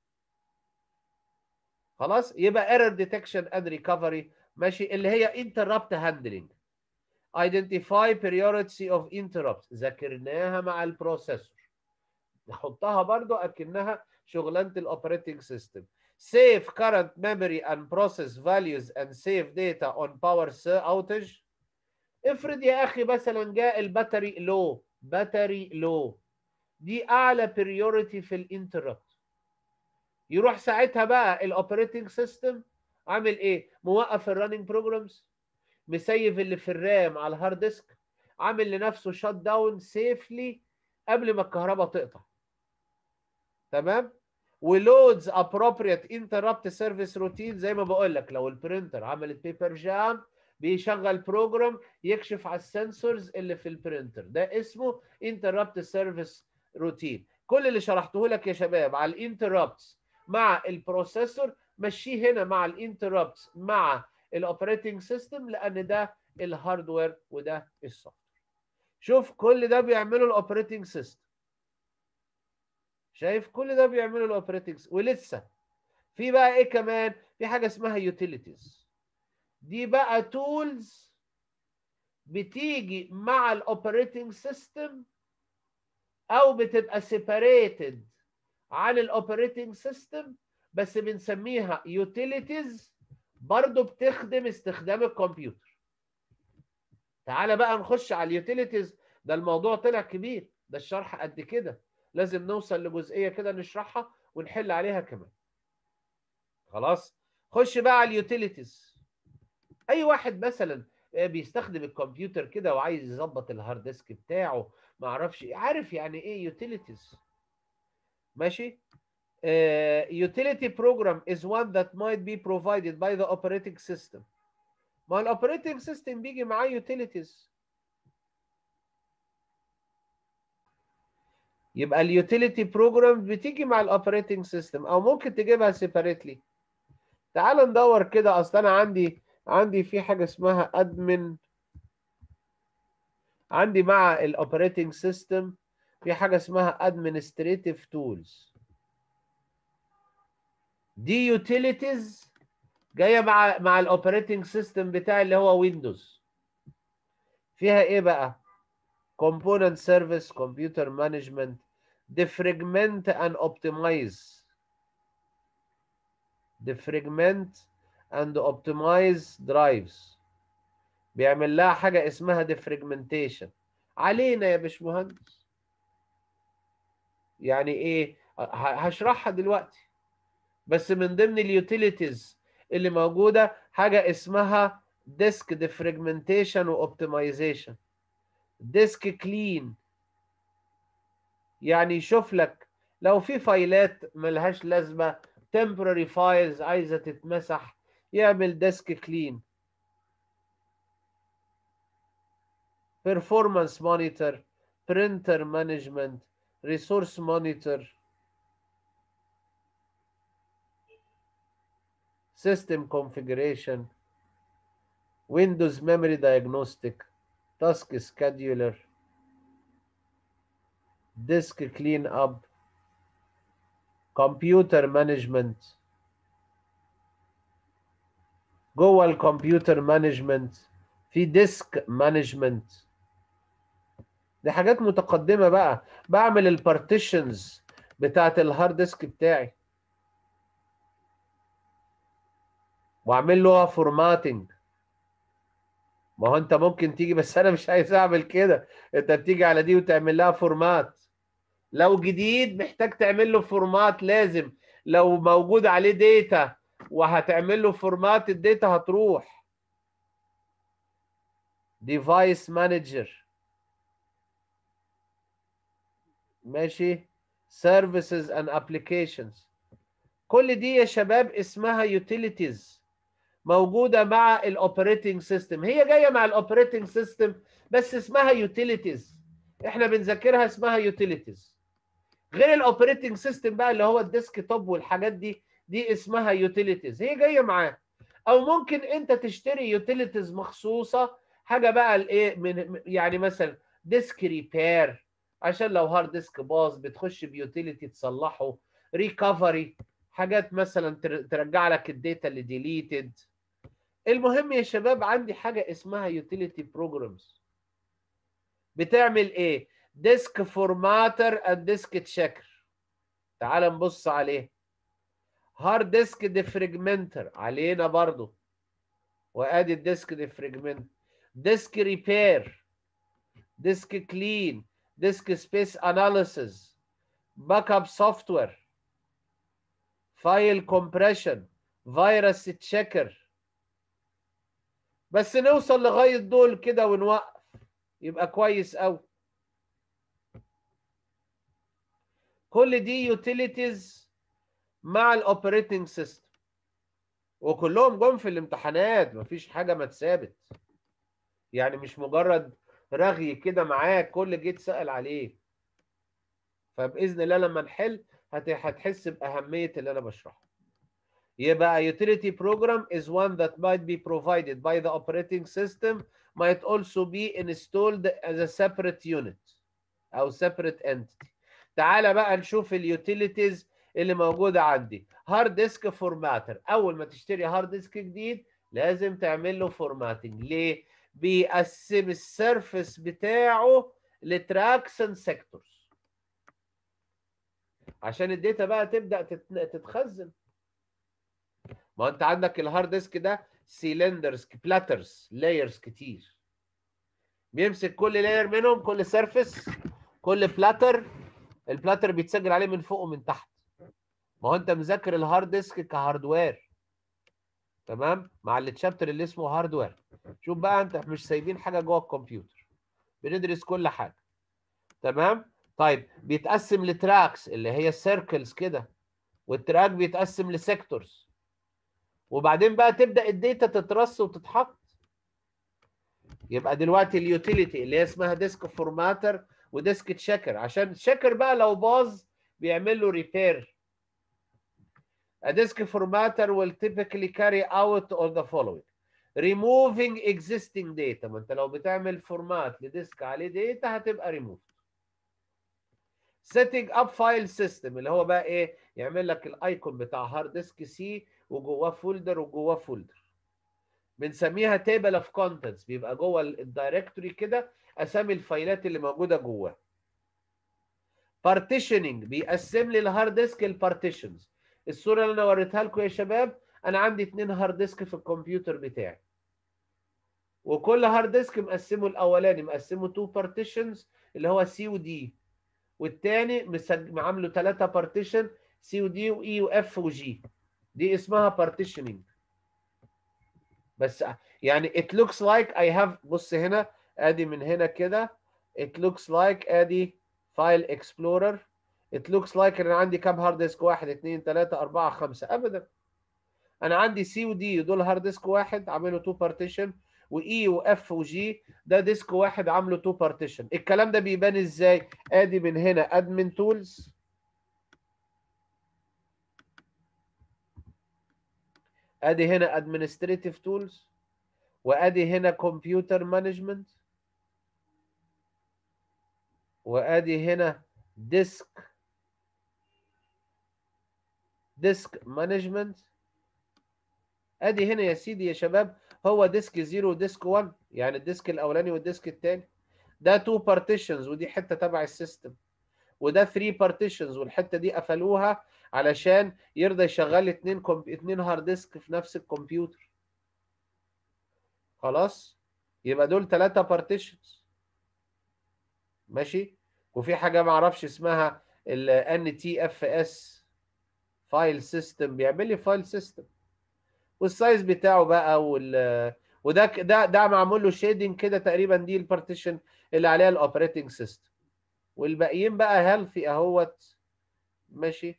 خلاص يبقى ايرور ديتكشن اند ريكفري ماشي اللي هي انتربت هاندلنج identify periodicity of interrupts ذاكرناها مع البروسيسور نحطها برضو اكنها شغلانه الاوبريتنج سيستم save current memory and process values and save data on power outage افرض يا اخي مثلا جاء الباتري لو باتري لو دي اعلى بريوريتي في الانتربت يروح ساعتها بقى الاوبريتنج سيستم عامل ايه موقف الرننج بروجرامز مسيف اللي في الرام على الهارد ديسك عامل لنفسه شات داون سيفلي قبل ما الكهرباء تقطع تمام ولودز ابروبريت انتربت سيرفيس روتين زي ما بقول لك لو البرينتر عملت بيبر جام بيشغل بروجرام يكشف على السنسورز اللي في البرينتر ده اسمه انتربت سيرفيس روتين كل اللي شرحته لك يا شباب على الانتربتس مع البروسيسور مشيه هنا مع الانتربتس مع الاوبريتنج سيستم لان ده الهاردوير وده السوفت شوف كل ده بيعمله الاوبريتنج سيستم شايف كل ده بيعمله الاوبريتنج ولسه في بقى ايه كمان في حاجه اسمها يوتيليتيز دي بقى تولز بتيجي مع الاوبريتنج سيستم او بتبقى سيباريتد عن الاوبريتنج سيستم بس بنسميها يوتيليتيز برضو بتخدم استخدام الكمبيوتر تعالى بقى نخش على اليوتيليتيز ده الموضوع طلع كبير ده الشرح قد كده لازم نوصل لجزئيه كده نشرحها ونحل عليها كمان خلاص خش بقى على اليوتيليتيز اي واحد مثلا بيستخدم الكمبيوتر كده وعايز يظبط الهارد ديسك بتاعه ما اعرفش عارف يعني ايه يوتيليتيز ماشي uh, utility program is one that might be provided by the operating system ما الاوبريتنج سيستم بيجي معاه utilities يبقى اليوتيليتي بروجرام بتيجي مع الاوبريتنج سيستم او ممكن تجيبها سيباريتلي تعال ندور كده اصل انا عندي عندي في حاجه اسمها ادمن عندي مع الاوبريتنج سيستم في حاجه اسمها ادمنستريتيف تولز دي يوتيليتيز جايه مع مع الاوبريتنج سيستم بتاعي اللي هو ويندوز فيها ايه بقى component service computer management defragment and optimize defragment and optimize drives بيعمل لها حاجه اسمها defragmentation علينا يا باشمهندس يعني ايه هشرحها دلوقتي بس من ضمن اليوتيليتيز اللي موجوده حاجه اسمها ديسك ديفريجمنتيشن واوبتمايزيشن ديسك كلين يعني يشوف لك لو في فايلات ملهاش لازمه temporary files عايزه تتمسح يعمل ديسك كلين performance monitor printer management resource monitor system configuration, Windows memory diagnostic, task scheduler, disk cleanup, computer management. جوه الكمبيوتر مانجمنت في ديسك مانجمنت دي حاجات متقدمه بقى بعمل البارتيشنز بتاعت الهارد ديسك بتاعي واعمل له فورماتنج ما هو انت ممكن تيجي بس انا مش عايز اعمل كده انت بتيجي على دي وتعمل لها فورمات لو جديد محتاج تعمل له فورمات لازم لو موجود عليه داتا وهتعمل له فورمات الداتا هتروح ديفايس مانجر ماشي services and applications كل دي يا شباب اسمها utilities موجوده مع الاوبريتنج سيستم هي جايه مع الاوبريتنج سيستم بس اسمها يوتيليتيز احنا بنذاكرها اسمها يوتيليتيز غير الاوبريتنج سيستم بقى اللي هو الديسك توب والحاجات دي دي اسمها يوتيليتيز هي جايه معاه او ممكن انت تشتري يوتيليتيز مخصوصه حاجه بقى الايه من يعني مثلا ديسك ريبير عشان لو هارد ديسك باظ بتخش بيوتيليتي تصلحه ريكفري حاجات مثلا ترجع لك الداتا اللي ديليتد المهم يا شباب عندي حاجه اسمها يوتيليتي بروجرامز بتعمل ايه ديسك فورماتر اند ديسك تشيكر تعال نبص عليه هارد ديسك ديفريجمنتر علينا برضو وادي الديسك ديفريجمنت ديسك ريبير ديسك كلين ديسك سبيس اناليسيز باك اب سوفت وير فايل كومبريشن فيروس تشيكر بس نوصل لغايه دول كده ونوقف يبقى كويس قوي كل دي يوتيليتيز مع الاوبريتنج سيستم وكلهم جم في الامتحانات مفيش حاجه ما اتثابت يعني مش مجرد رغي كده معاك كل جيت سأل عليه فباذن الله لما نحل هتحس باهميه اللي انا بشرحه يبقى utility program is one that might be provided by the operating system might also be installed as a separate unit او separate entity تعالى بقى نشوف اليوتيليتيز اللي موجوده عندي هارد ديسك فورماتر اول ما تشتري هارد ديسك جديد لازم تعمل له فورماتنج ليه بيقسم السيرفس بتاعه لتراكس اند سيكتورز عشان الداتا بقى تبدا تتخزن ما انت عندك الهارد ديسك ده سيلندرز بلاترز لايرز كتير بيمسك كل لاير منهم كل سيرفيس كل بلاتر البلاتر بيتسجل عليه من فوق ومن تحت ما هو انت مذاكر الهارد ديسك كهاردوير تمام مع التشابتر اللي اسمه هاردوير شوف بقى انت مش سايبين حاجه جوه الكمبيوتر بندرس كل حاجه تمام طيب بيتقسم لتراكس اللي هي السيركلز كده والتراك بيتقسم لسيكتورز وبعدين بقى تبدا الداتا تترص وتتحط يبقى دلوقتي اليوتيليتي اللي هي اسمها ديسك فورماتر وديسك تشيكر عشان تشيكر بقى لو باظ بيعمل له ريبير A disk formatter will typically carry out all the following removing existing data ما انت لو بتعمل فورمات لديسك عليه داتا هتبقى removed setting up file system اللي هو بقى ايه يعمل لك الايكون بتاع هارد ديسك سي وجواه فولدر وجواه فولدر بنسميها تيبل اوف كونتنتس بيبقى جوه الدايركتوري كده اسامي الفايلات اللي موجوده جواه partitioning بيقسم لي الهارد ديسك البارتيشنز الصوره اللي انا وريتها لكم يا شباب انا عندي اتنين هارد ديسك في الكمبيوتر بتاعي وكل هارد ديسك مقسمه الاولاني مقسمه تو بارتيشنز اللي هو سي ودي والتاني مسج... عامله ثلاثه بارتيشن سي ودي واي واف وجي دي اسمها بارتيشننج بس يعني it looks like I have بص هنا ادي من هنا كده it looks like ادي فايل اكسبلورر it looks like ان انا عندي كام هارد ديسك واحد اثنين ثلاثة أربعة خمسة أبدا أنا عندي سي ودي دول هارد ديسك واحد عامله تو بارتيشن واي واف وجي ده ديسك واحد عامله تو بارتيشن الكلام ده بيبان ازاي؟ ادي من هنا ادمن تولز ادي هنا administrative tools وادي هنا computer management وادي هنا disk disk management ادي هنا يا سيدي يا شباب هو ديسك 0 وديسك 1 يعني الديسك الاولاني والديسك الثاني ده 2 partitions ودي حته تبع السيستم وده 3 partitions والحته دي قفلوها علشان يرضى يشغل اتنين كمب... اتنين هارد ديسك في نفس الكمبيوتر خلاص يبقى دول ثلاثة بارتيشنز ماشي وفي حاجة ما اعرفش اسمها ال NTFS فايل سيستم بيعمل لي فايل سيستم والسايز بتاعه بقى وال وده ده ده معمول له شيدنج كده تقريبا دي البارتيشن اللي عليها الاوبريتنج سيستم والباقيين بقى هيلثي اهوت ماشي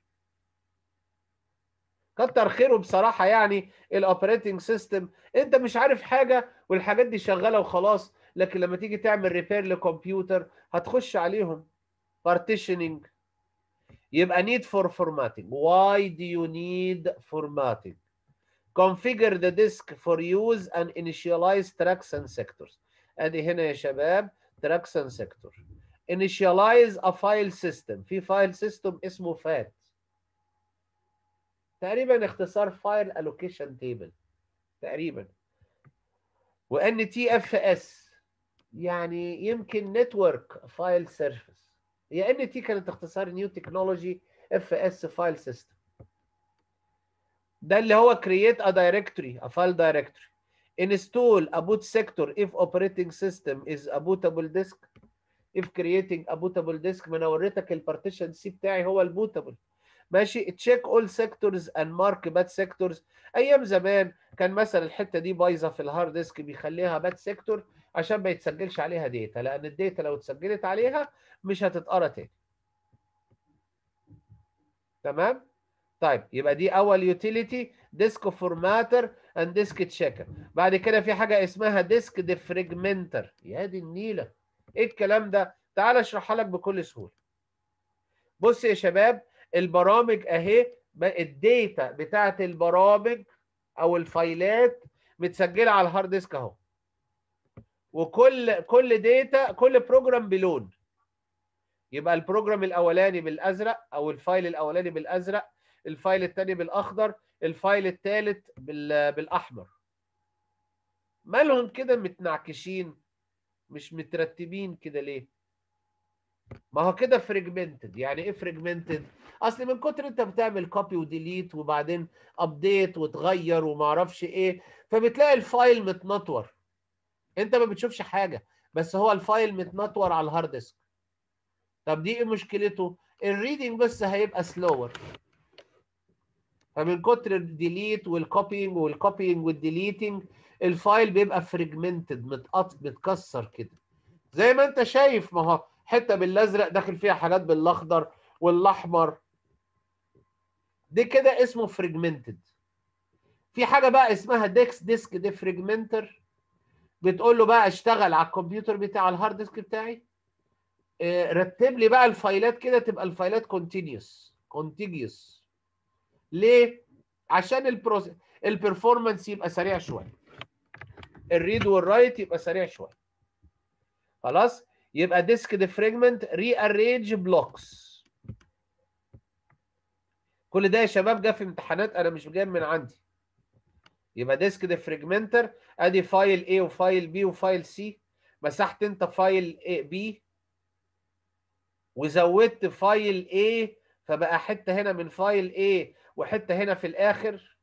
كتر خيره بصراحه يعني الاوبريتنج سيستم انت مش عارف حاجه والحاجات دي شغاله وخلاص لكن لما تيجي تعمل ريبير لكمبيوتر هتخش عليهم partitioning يبقى need for formatting why do you need formatting configure the disk for use and initialize tracks and sectors ادي هنا يا شباب tracks and sector initialize a file system في فايل سيستم اسمه فات تقريبا اختصار فايل allocation table تقريبا وان تي اف اس يعني يمكن نتورك فايل سيرفيس هي ان تي كانت اختصار نيو تكنولوجي اف اس فايل سيستم ده اللي هو create a directory a file directory install a boot sector if operating system is a bootable disk if creating a bootable disk ما انا وريتك البارتيشن سي بتاعي هو البوتابل ماشي تشيك اول سيكتورز اند مارك باد سيكتورز ايام زمان كان مثلا الحته دي بايظه في الهارد ديسك بيخليها باد سيكتور عشان ما يتسجلش عليها داتا لان الداتا لو اتسجلت عليها مش هتتقرا تاني تمام طيب يبقى دي اول يوتيليتي ديسك فورماتر اند ديسك تشيكر بعد كده في حاجه اسمها ديسك ديفريجمنتر يا دي النيله ايه الكلام ده تعال اشرحها لك بكل سهوله بص يا شباب البرامج اهي الداتا بتاعت البرامج او الفايلات متسجله على الهارد ديسك اهو وكل كل داتا كل بروجرام بلون يبقى البروجرام الاولاني بالازرق او الفايل الاولاني بالازرق الفايل الثاني بالاخضر الفايل الثالث بالاحمر مالهم كده متنعكشين مش مترتبين كده ليه ما هو كده فريجمنتد يعني ايه فريجمنتد اصل من كتر انت بتعمل كوبي وديليت وبعدين ابديت وتغير وما اعرفش ايه فبتلاقي الفايل متنطور انت ما بتشوفش حاجه بس هو الفايل متنطور على الهارد ديسك طب دي ايه مشكلته الريدنج بس هيبقى سلور فمن كتر الديليت والكوبينج والكوبينج والديليتنج الفايل بيبقى فريجمنتد متقط متكسر كده زي ما انت شايف ما هو حته بالازرق داخل فيها حاجات بالاخضر والاحمر دي كده اسمه فريجمنتد في حاجه بقى اسمها ديكس ديسك دي فريجمنتر بتقول له بقى اشتغل على الكمبيوتر بتاع الهارد ديسك بتاعي اه رتب لي بقى الفايلات كده تبقى الفايلات كونتينيوس كونتيجيوس ليه عشان البروسيس البرفورمانس يبقى سريع شويه الريد والرايت يبقى سريع شويه خلاص يبقى ديسك ديفريجمنت ري ارينج بلوكس كل ده يا شباب جه في امتحانات انا مش جايب من عندي يبقى ديسك ديفريجمنتر ادي فايل A وفايل B وفايل C مسحت انت فايل A B وزودت فايل A فبقى حته هنا من فايل A وحته هنا في الاخر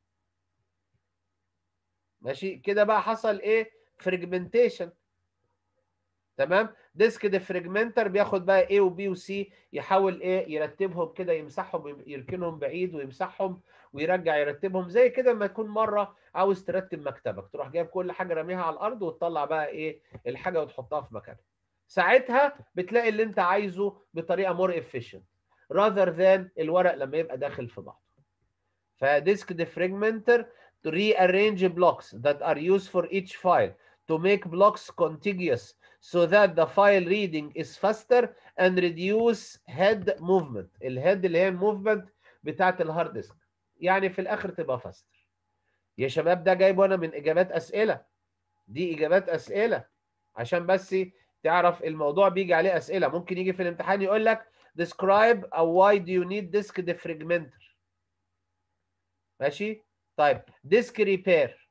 ماشي كده بقى حصل ايه فريجمنتيشن تمام ديسك ديفريجمنتر بياخد بقى A وB وC يحاول ايه يرتبهم كده يمسحهم يركنهم بعيد ويمسحهم ويرجع يرتبهم زي كده لما يكون مره عاوز ترتب مكتبك تروح جايب كل حاجه راميها على الارض وتطلع بقى ايه الحاجه وتحطها في مكانها ساعتها بتلاقي اللي انت عايزه بطريقه مور افيشنت rather than الورق لما يبقى داخل في بعضه فديسك ديفريجمنتر to rearrange blocks that are used for each file to make blocks contiguous so that the file reading is faster and reduce head movement الهيد اللي هي الموفمنت بتاعت الهارد ديسك يعني في الاخر تبقى فاستر يا شباب ده جايبه انا من اجابات اسئله دي اجابات اسئله عشان بس تعرف الموضوع بيجي عليه اسئله ممكن يجي في الامتحان يقول لك describe او why do you need disk defragmenter ماشي طيب ديسك ريبير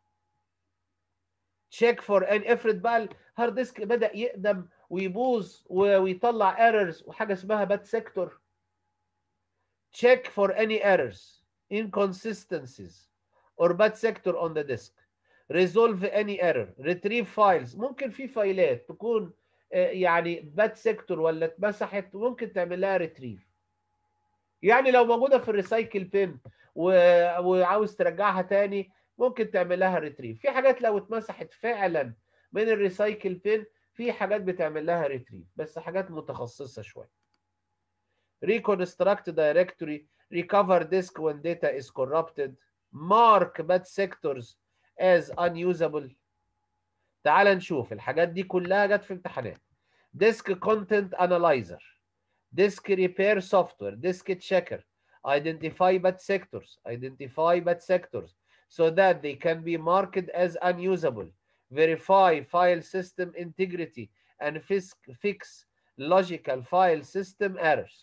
تشيك فور ان افرض بقى الهارد ديسك بدا يقدم ويبوظ ويطلع ايرورز وحاجه اسمها باد سيكتور تشيك فور اني ايرورز inconsistencies or bad sector on the disk resolve any error retrieve files ممكن في فايلات تكون يعني باد سيكتور ولا اتمسحت ممكن تعمل لها ريتريف يعني لو موجوده في الريسايكل بين وعاوز ترجعها تاني ممكن تعمل لها ريتريف في حاجات لو اتمسحت فعلا من الريسايكل بين في حاجات بتعمل لها ريتريف بس حاجات متخصصه شويه reconstruct directory recover disk when data is corrupted mark bad sectors as unusable تعال نشوف الحاجات دي كلها جت في امتحانات disk content analyzer disk repair software disk checker identify bad sectors identify bad sectors so that they can be marked as unusable verify file system integrity and fix, fix logical file system errors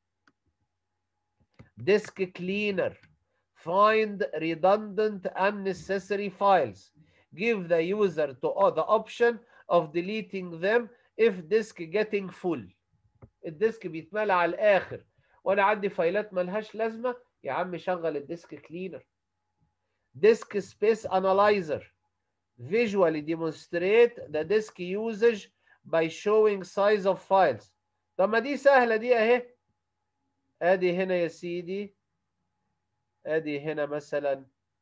disk cleaner find redundant unnecessary files give the user to the option of deleting them if disk getting full الديسك بيتملى على الاخر وانا عندي فايلات ملهاش لازمه يا عم شغل الديسك كلينر disk space analyzer visually demonstrate the disk usage by showing size of files طب ما دي سهله دي اهي ادي هنا يا سيدي ادي هنا مثلا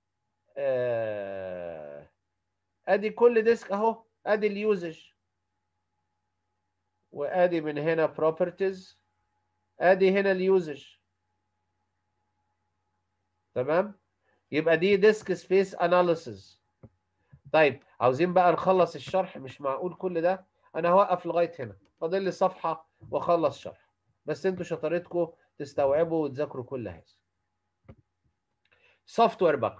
آه ادي كل ديسك اهو ادي اليوزج وادي من هنا properties ادي هنا اليوزج تمام يبقى دي ديسك سبيس اناليسيز طيب عاوزين بقى نخلص الشرح مش معقول كل ده انا هوقف لغايه هنا فاضل لي صفحه واخلص شرح بس انتوا شطارتكم تستوعبوا وتذاكروا كل هذا سوفت وير باك اب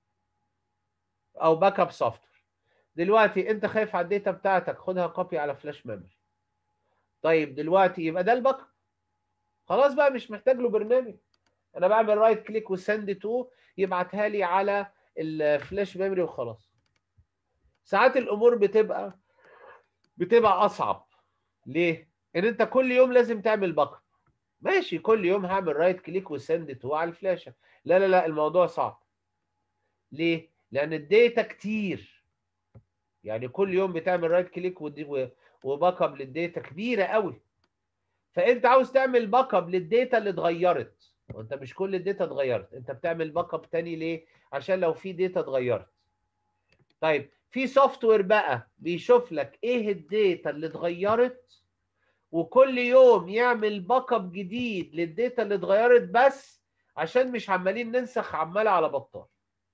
او باك اب سوفت وير دلوقتي انت خايف على الداتا بتاعتك خدها كوبي على فلاش ميموري طيب دلوقتي يبقى ده الباك اب خلاص بقى مش محتاج له برنامج انا بعمل رايت كليك وسند تو يبعتها لي على الفلاش ميموري وخلاص ساعات الامور بتبقى بتبقى اصعب ليه ان انت كل يوم لازم تعمل باك اب ماشي كل يوم هعمل رايت كليك وسند تو على الفلاشه لا لا لا الموضوع صعب ليه لان الداتا كتير يعني كل يوم بتعمل رايت كليك وباك اب للداتا كبيره قوي فانت عاوز تعمل باك اب للداتا اللي اتغيرت وانت مش كل الداتا اتغيرت انت بتعمل باك اب تاني ليه عشان لو في داتا اتغيرت طيب في سوفت وير بقى بيشوف لك ايه الداتا اللي اتغيرت وكل يوم يعمل باك اب جديد للداتا اللي اتغيرت بس عشان مش عمالين ننسخ عمال على بطال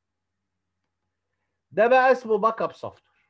ده بقى اسمه باك اب سوفت وير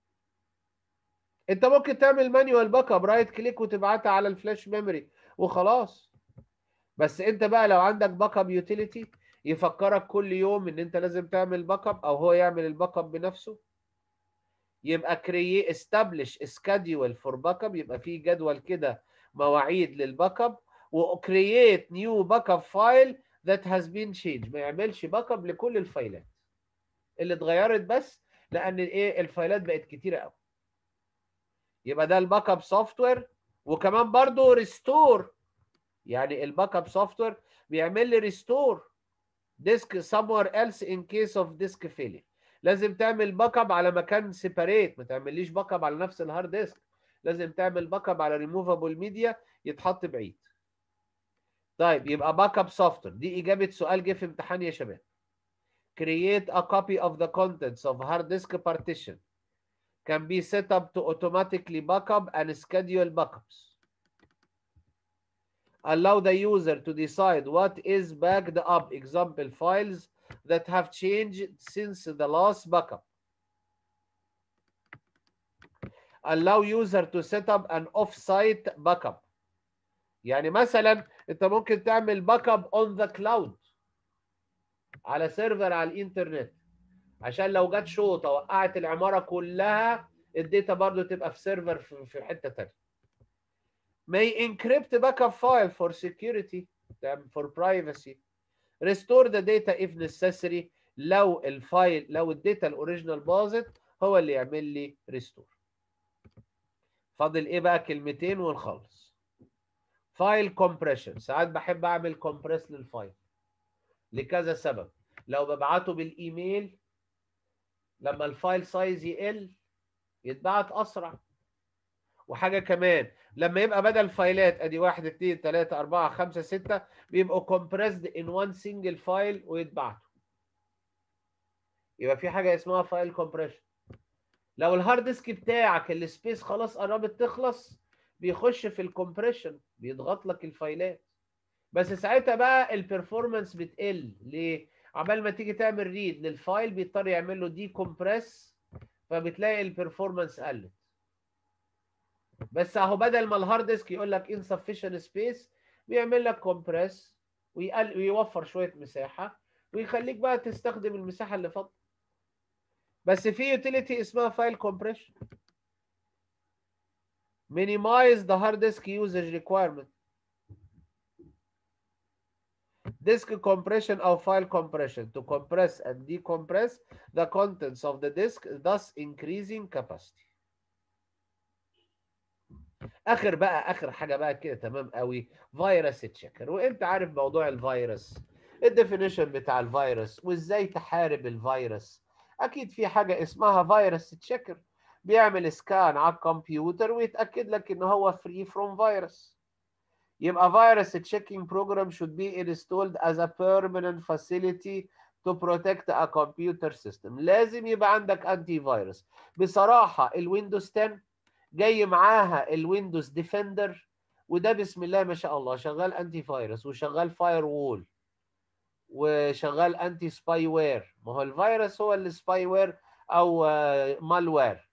انت ممكن تعمل مانيوال باك اب رايت كليك وتبعتها على الفلاش ميموري وخلاص بس انت بقى لو عندك باك اب يوتيليتي يفكرك كل يوم ان انت لازم تعمل باك اب او هو يعمل الباك اب بنفسه يبقى كري استابلش سكادول فور باك اب يبقى في جدول كده مواعيد للباك اب وكرييت نيو باك اب فايل ذات هاز بين تشينج ما يعملش باك اب لكل الفايلات اللي اتغيرت بس لان ايه الفايلات بقت كتيره قوي يبقى ده الباك اب سوفت وير وكمان برضو ريستور يعني الباك اب سوفت وير بيعمل لي ريستور ديسك somewhere else in case of disk failure لازم تعمل باك اب على مكان سيباريت ما تعمليش باك اب على نفس الهارد ديسك لازم تعمل باك اب على ريموفابل ميديا يتحط بعيد طيب يبقى باك اب سوفت وير دي اجابه سؤال جه في امتحان يا شباب create a copy of the contents of hard disk partition can be set up to automatically backup and schedule backups allow the user to decide what is backed up example files that have changed since the last backup. Allow user to set up an off-site backup. يعني مثلا انت ممكن تعمل باك اب اون ذا كلاود على سيرفر على الانترنت عشان لو جت شوطه وقعت العماره كلها الداتا برضو تبقى في سيرفر في حته ثانيه. may encrypt backup file for security for privacy restore the data if necessary لو الفايل لو الداتا الاوريجينال باظت هو اللي يعمل لي ريستور فاضل ايه بقى كلمتين ونخلص فايل كومبريشن ساعات بحب اعمل كومبريس للفايل لكذا سبب لو ببعته بالايميل لما الفايل سايز يقل يتبعت اسرع وحاجه كمان لما يبقى بدل فايلات ادي 1 2 3 4 5 6 بيبقوا compressed in one single file ويتبعتوا يبقى في حاجه اسمها فايل كومبريشن لو الهارد ديسك بتاعك السبيس خلاص قربت تخلص بيخش في الكومبريشن بيضغط لك الفايلات بس ساعتها بقى البرفورمانس بتقل ليه عمال ما تيجي تعمل ريد للفايل بيضطر يعمل له دي كومبريس فبتلاقي البرفورمانس قلت بس اهو بدل ما الهارد ديسك يقول لك insufficient space بيعمل لك كومبريس ويقل ويوفر شويه مساحه ويخليك بقى تستخدم المساحه اللي فاضله بس في يوتيليتي اسمها فايل كومبريشن minimize the hard disk usage requirement disk compression or file compression to compress and decompress the contents of the disk thus increasing capacity اخر بقى اخر حاجه بقى كده تمام قوي فيروس تشيكر وانت عارف موضوع الفيروس الديفينيشن بتاع الفيروس وازاي تحارب الفيروس اكيد في حاجه اسمها فيروس تشيكر بيعمل سكان على الكمبيوتر ويتاكد لك ان هو فري فروم فيروس يبقى فيروس تشيكينج بروجرام should be installed as a permanent facility to protect a computer system لازم يبقى عندك انتي فيروس بصراحه الويندوز 10 جاي معاها الويندوز ديفندر وده بسم الله ما شاء الله شغال انتي فيروس وشغال فاير وول وشغال انتي سباي وير ما هو الفيروس هو السباي وير او مالوير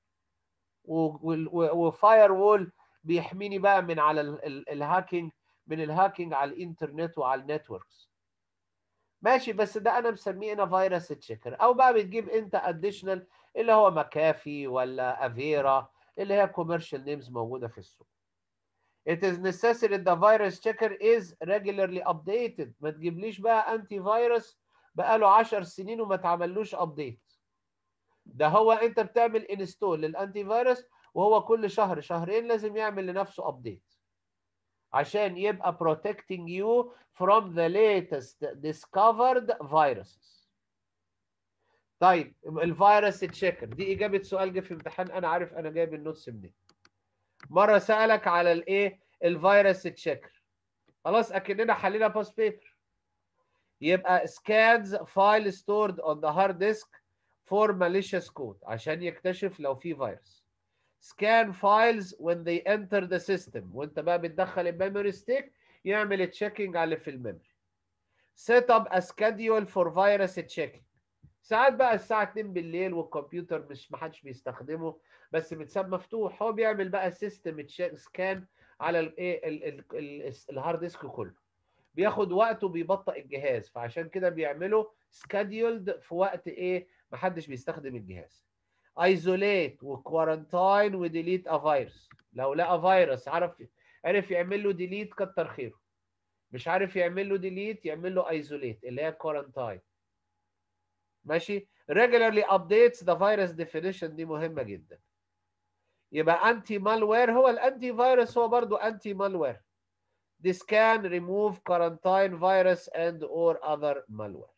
وفاير وول بيحميني بقى من على الهاكينج من الهاكينج على الانترنت وعلى النتوركس ماشي بس ده انا مسميه انا فيروس تشيكر او بقى بتجيب انت اديشنال اللي هو مكافي ولا افيرا اللي هي كوميرشال نيمز موجوده في السوق It is necessary the virus checker is regularly updated ما تجيبليش بقى انتي فيروس بقاله 10 سنين وما تعملوش ابديت ده هو انت بتعمل انستول للانتي فيروس وهو كل شهر شهرين لازم يعمل لنفسه ابديت عشان يبقى protecting you from the latest discovered viruses طيب الفيروس تشيكر دي اجابه سؤال جه في امتحان انا عارف انا جايب النوتس منين مره سالك على الايه الفيروس تشيكر خلاص اكننا حلينا باس بيبر يبقى scans file stored on the hard disk for malicious code عشان يكتشف لو في فيروس scan files when they enter the system وانت بقى بتدخل الميموري ستيك يعمل تشيكينج على اللي في الميموري set up a schedule for virus checking ساعات بقى الساعة 2 بالليل والكمبيوتر مش محدش بيستخدمه بس متساب مفتوح هو بيعمل بقى سيستم سكان على الايه الهارد ديسك كله بياخد وقت وبيبطئ الجهاز فعشان كده بيعمله سكاديولد في وقت ايه محدش بيستخدم الجهاز ايزوليت وكوارنتاين وديليت ا فيروس لو لقى فيروس عرف عرف يعمل له ديليت كتر خيره مش عارف يعمل له ديليت يعمل له ايزوليت اللي هي كوارنتاين ماشي regularly updates the virus definition دي مهمة جدا يبقى انتي مالوير هو الانتي فيروس هو برضو انتي مالوير This can remove quarantine virus and or other malware